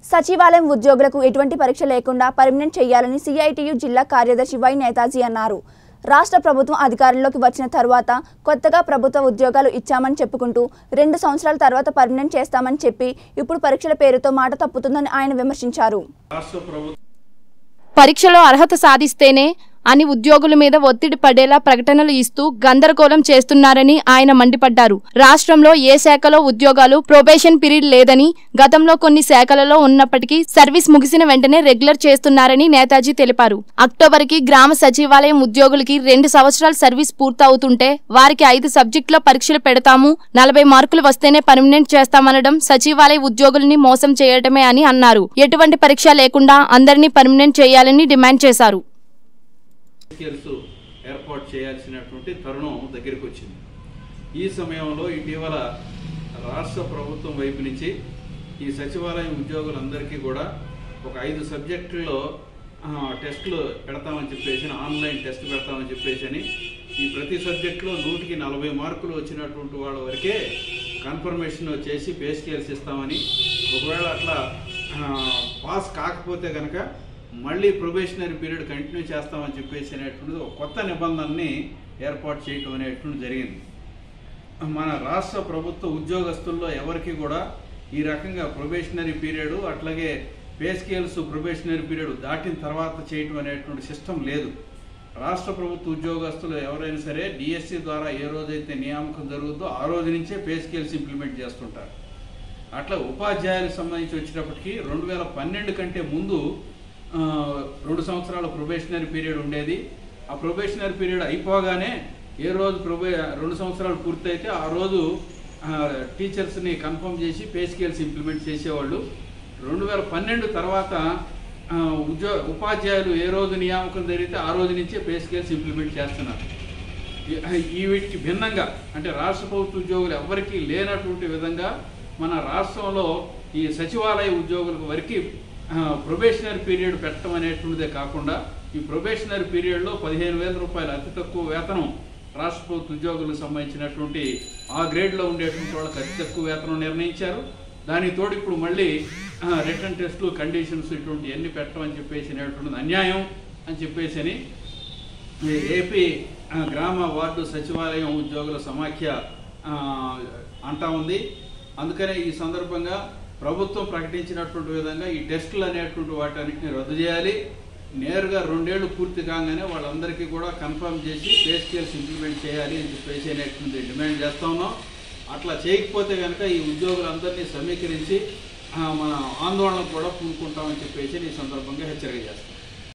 సచివాలయం ఉద్యోగులకు ఎటువంటి పరీక్ష లేకుండా పర్మనెంట్ చేయాలని సిఐటియు జిల్లా కార్యదర్శి వై నేతాజీ అన్నారు రాష్ట్ర ప్రభుత్వం అధికారంలోకి వచ్చిన తర్వాత కొత్తగా ప్రభుత్వ ఉద్యోగాలు ఇచ్చామని చెప్పుకుంటూ రెండు సంవత్సరాల తర్వాత పర్మనెంట్ చేస్తామని చెప్పి ఇప్పుడు పరీక్షల పేరుతో మాట తప్పుతుందని ఆయన విమర్శించారు రాష్ట్ర ప్రభుత్వం పరీక్షలో అర్హత సాధిస్తేనే అని ఉద్యోగుల మీద ఒత్తిడి పడేలా ప్రకటనలు ఇస్తూ గందరగోళం చేస్తున్నారని ఆయన మండిపడ్డారు రాష్ట్రంలో ఏ శాఖలో ఉద్యోగాలు ప్రొబేషన్ పీరియడ్ లేదని గతంలో కొన్ని శాఖలలో ఉన్నప్పటికీ సర్వీస్ ముగిసిన వెంటనే రెగ్యులర్ చేస్తున్నారని నేతాజీ తెలిపారు అక్టోబర్ కి గ్రామ సచివాలయం ఉద్యోగులకి రెండు సంవత్సరాల సర్వీస్ పూర్తవుతుంటే వారికి ఐదు సబ్జెక్టులో పరీక్షలు పెడతాము నలభై మార్కులు వస్తేనే పర్మనెంట్ చేస్తామనడం సచివాలయ ఉద్యోగుల్ని మోసం చేయడమే అని అన్నారు ఎటువంటి పరీక్ష లేకుండా అందరినీ పర్మనెంట్ చేయాలని డిమాండ్ చేశారు స్కేల్స్ ఏర్పాటు చేయాల్సినటువంటి తరుణం దగ్గరికి వచ్చింది ఈ సమయంలో ఇటీవల రాష్ట్ర ప్రభుత్వం వైపు నుంచి ఈ సచివాలయం ఉద్యోగులందరికీ కూడా ఒక ఐదు సబ్జెక్టుల్లో ఆ, టెస్టులు పెడతామని చెప్పేసి ఆన్లైన్ టెస్ట్ పెడతామని చెప్పేసి అని ఈ ప్రతి సబ్జెక్టులో నూటికి నలభై మార్కులు వచ్చినటువంటి వాళ్ళ వరకే కన్ఫర్మేషన్ చేసి పే స్కేల్స్ ఇస్తామని ఒకవేళ అట్లా ఆ, పాస్ కాకపోతే కనుక మళ్ళీ ప్రొబేషనరీ పీరియడ్ కంటిన్యూ చేస్తామని చెప్పేసి అనేటువంటిది ఒక కొత్త నిబంధనని ఏర్పాటు చేయటం అనేటువంటి జరిగింది మన రాష్ట్ర ప్రభుత్వ ఉద్యోగస్తుల్లో ఎవరికి కూడా ఈ రకంగా ప్రొబేషనరీ పీరియడ్ అట్లాగే పే స్కేల్స్ ప్రొబేషనరీ పీరియడ్ దాటిన తర్వాత చేయటం అనేటువంటి సిస్టమ్ లేదు రాష్ట్ర ప్రభుత్వ ఉద్యోగస్తులు ఎవరైనా సరే డిఎస్సి ద్వారా ఏ రోజైతే నియామకం జరుగుతుందో ఆ రోజు నుంచే పే స్కేల్స్ ఇంప్లిమెంట్ చేస్తుంటారు అట్లా ఉపాధ్యాయులకు సంబంధించి వచ్చినప్పటికీ రెండు వేల పన్నెండు కంటే ముందు ఆ, రెండు సంవత్సరాల ప్రొబేషనరీ పీరియడ్ ఉండేది ఆ ప్రొబేషనరీ పీరియడ్ అయిపోగానే ఏ రోజు ప్రొబే రెండు సంవత్సరాలు పూర్తయితే ఆ రోజు ఆ, టీచర్స్ని కన్ఫర్మ్ చేసి పే స్కేల్స్ ఇంప్లిమెంట్ చేసేవాళ్ళు రెండు వేల పన్నెండు తర్వాత ఆ, ఉద్యో ఉపాధ్యాయులు ఏ రోజు నియామకం జరిగితే ఆ రోజు నుంచే పే స్కేల్స్ ఇంప్లిమెంట్ చేస్తున్నారు ఈ- ఈ వీటికి భిన్నంగా అంటే రాష్ట్ర ప్రభుత్వ ఉద్యోగులు ఎవరికీ లేనటువంటి విధంగా మన రాష్ట్రంలో ఈ సచివాలయ ఉద్యోగులకు వరకు ప్రొబేషనరీ పీరియడ్ పెట్టడం అనేటువంటిదే కాకుండా ఈ ప్రొబేషనరీ పీరియడ్లో పదిహేను వేల రూపాయలు అతి తక్కువ వేతనం రాష్ట్ర ప్రభుత్వ ఉద్యోగులకు సంబంధించినటువంటి ఆ గ్రేడ్లో ఉండేటువంటి వాళ్ళకి అతి తక్కువ వేతనం నిర్ణయించారు దానికి తోడు ఇప్పుడు మళ్ళీ రిటర్న్ టెస్టులు కండిషన్స్ ఇటువంటి అన్ని పెట్టమని చెప్పేసి అనేటువంటిది అన్యాయం అని చెప్పేసి అని ఈ ఏపీ ఆ, గ్రామ వార్డు సచివాలయం ఉద్యోగుల సమాఖ్య ఆ, అంటా ఉంది అందుకనే ఈ సందర్భంగా ప్రభుత్వం ప్రకటించినటువంటి విధంగా ఈ టెస్టులు అనేటువంటి వాటన్నిటిని రద్దు చేయాలి నేరుగా రెండేళ్లు పూర్తి కాగానే వాళ్ళందరికీ కూడా కన్ఫర్మ్ చేసి పే స్కేల్స్ ఇంప్లిమెంట్ చేయాలి అని చెప్పేసి అనేటువంటి డిమాండ్ చేస్తా ఉన్నాం అట్లా చేయకపోతే కనుక ఈ ఉద్యోగులందరినీ సమీకరించి ఆ, మన ఆందోళన కూడా పూనుకుంటామని చెప్పేసి ఈ సందర్భంగా హెచ్చరిక చేస్తాం